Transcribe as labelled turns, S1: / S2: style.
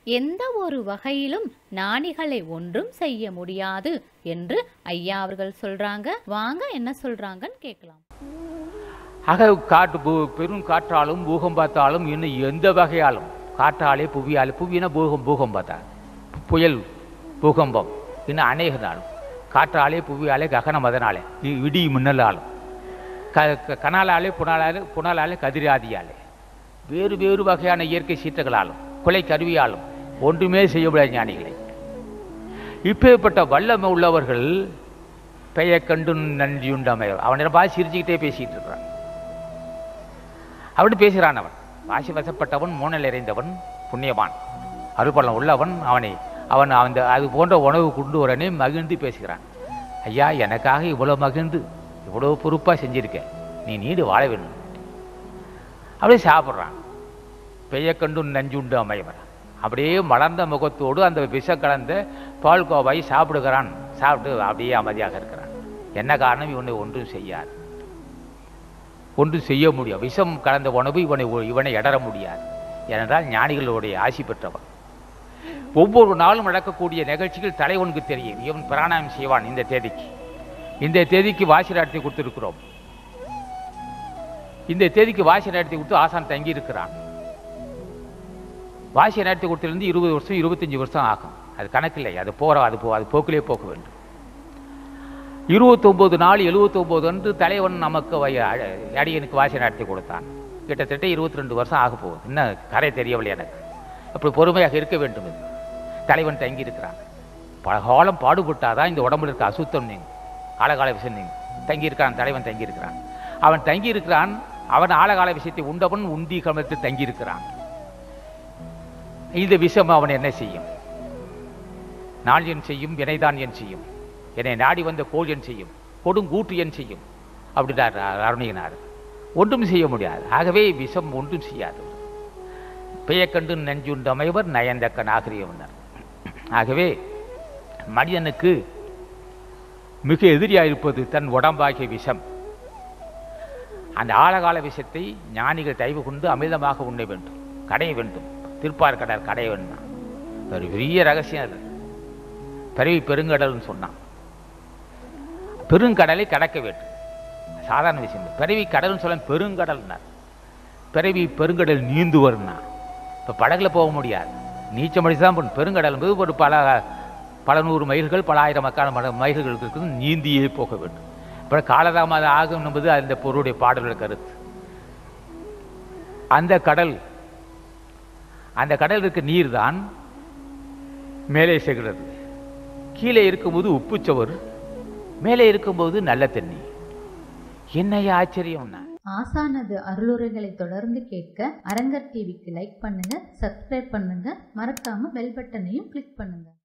S1: எந்த ஒரு வகையிலும் ஞானிகளை ஒன்றும் செய்ய முடியாது என்று ஐயா அவர்கள் சொல்றாங்க வாங்க என்ன சொல்றாங்கன்னு கேட்கலாம்
S2: ஆக காட்டு பூ பெரும் காற்றாலும் பூகம்பத்தாலும் இன்னும் எந்த வகையாலும் காற்றாலே புவியாலே புவியின பூகம் பூகம்பத்தான் புயல் பூகம்பம் இன்னும் அநேக நாளும் காற்றாலே புவியாலே ககன மதனாலே இ- இடி மின்னலாலும் க க- கனாலாலே புனலாலே புனலாலே கதிராதியாலே வேறு வேறு வகையான இயற்கை சீற்றங்களாலும் கொலை கருவியாலும் ஒன்றுமே செய்ய முடியாத ஞானிகளை இப்பேற்பட்ட வல்லமை உள்ளவர்கள் பெயர் கண்டு நன்றியுண்டமையர் அவனிடம் பார்த்து சிரிச்சுக்கிட்டே பேசிக்கிட்டு இருக்கிறான் அப்படி பேசுகிறான் அவன் வாசி வசப்பட்டவன் மூனல் இறைந்தவன் புண்ணியவான் அருள்பலம் உள்ளவன் அவனை அவன் அந்த அது போன்ற உணவு கொண்டு உடனே மகிழ்ந்து பேசுகிறான் ஐயா எனக்காக இவ்வளோ மகிழ்ந்து இவ்வளோ பொறுப்பாக செஞ்சிருக்க நீ நீடு வாழ வேண்டும் அப்படியே சாப்பிட்றான் பெய்ய கண்டு நஞ்சுண்டு அமையவர் அப்படியே மலர்ந்த முகத்தோடு அந்த விஷ கலந்த பால் கோவாயை சாப்பிடுகிறான் சாப்பிட்டு அப்படியே அமைதியாக இருக்கிறான் என்ன காரணம் இவனை ஒன்றும் செய்யாது ஒன்றும் செய்ய முடியும் விஷம் கலந்த உணவு இவனை இவனை எடற முடியாது ஏனென்றால் ஞானிகளுடைய ஆசி பெற்றவன் ஒவ்வொரு நாளும் நடக்கக்கூடிய நிகழ்ச்சிகள் தலைவனுக்கு தெரியும் இவன் பிராணாயம் செய்வான் இந்த தேதிக்கு இந்த தேதிக்கு வாசி நடத்தி கொடுத்துருக்கிறோம் இந்த தேதிக்கு வாசி நடத்தி கொடுத்து ஆசான் தங்கி இருக்கிறான் வாசி நடத்தி கொடுத்திலிருந்து இருபது வருஷம் இருபத்தஞ்சி வருஷம் ஆகும் அது கணக்கில்லை அது போகிற அது போ அது போக்கிலே போக வேண்டும் இருபத்தொம்போது நாள் எழுபத்தொம்போது அன்று தலைவன் நமக்கு வை- அ- அடியனுக்கு வாசி நடத்தி கொடுத்தான் கிட்டத்தட்ட இருபத்தி ரெண்டு வருஷம் ஆக போகுது இன்னும் கரை தெரியவில்லை எனக்கு அப்படி பொறுமையாக இருக்க வேண்டும் இது தலைவன் தங்கி இருக்கிறான் பல காலம் பாடுபட்டாதான் இந்த உடம்புல இருக்க அசுத்தம் நீங்க ஆழகால விஷயம் நீங்க தங்கி இருக்கிறான் தலைவன் தங்கி இருக்கிறான் அவன் தங்கி இருக்கிறான் அவன் ஆழகால விஷயத்தை உண்டவன் உந்தி கமலத்தில் தங்கி இருக்கிறான் இந்த விஷம் அவன் என்ன செய்யும் நாள் என் செய்யும் வினைதான் என் செய்யும் என்னை நாடி வந்த கோள் என் செய்யும் கொடுங்கூற்று என் செய்யும் அப்படின்னார் அருணியனார் ஒன்றும் செய்ய முடியாது ஆகவே விஷம் ஒன்றும் செய்யாது பெயக்கண்டு நெஞ்சுண்டமைவர் நயந்தக்க நாகரிகம்னார் ஆகவே மனிதனுக்கு மிக எதிரியாக இருப்பது தன் உடம்பாகிய விஷம் அந்த ஆழகால விஷத்தை ஞானிகள் தயவு கொண்டு அமிர்தமாக உண்ண வேண்டும் கடைய வேண்டும் திருப்பார் கடல் கடைய வேண்டும் ஒரு பெரிய ரகசியம் அது பிறவி பெருங்கடல்னு சொன்னான் பெருங்கடலை கடக்க வேண்டும் சாதாரண விஷயம் இல்லை. பிறவி கடல்னு சொல்ல பெருங்கடல்னார் பிறவி பெருங்கடல் நீந்துவர்னா இப்போ படகுல போக முடியாது நீச்சல் அடிச்சு தான் போகணும் பெருங்கடல் என்பது ஒரு பல பல நூறு மைல்கள் பல ஆயிரக்கணக்கான மட மைல்கள் இருக்குது நீந்தியே போக வேண்டும் அப்புறம் காலதாமதம் ஆகும் என்பது அந்த பொருளுடைய பாடலுடைய கருத்து அந்த கடல் அந்த கடல் இருக்க நீர் தான் மேலே செல்கிறது கீழே இருக்கும்போது உப்புச்சவர் மேலே இருக்கும்போது நல்ல தண்ணி என்னைய ஆச்சரியம்னா
S3: ஆசானது அருளுரைகளை தொடர்ந்து கேட்க அரங்கர் டிவிக்கு லைக் பண்ணுங்க சப்ஸ்கிரைப் பண்ணுங்க மறக்காம பெல் பட்டனையும் கிளிக் பண்ணுங்க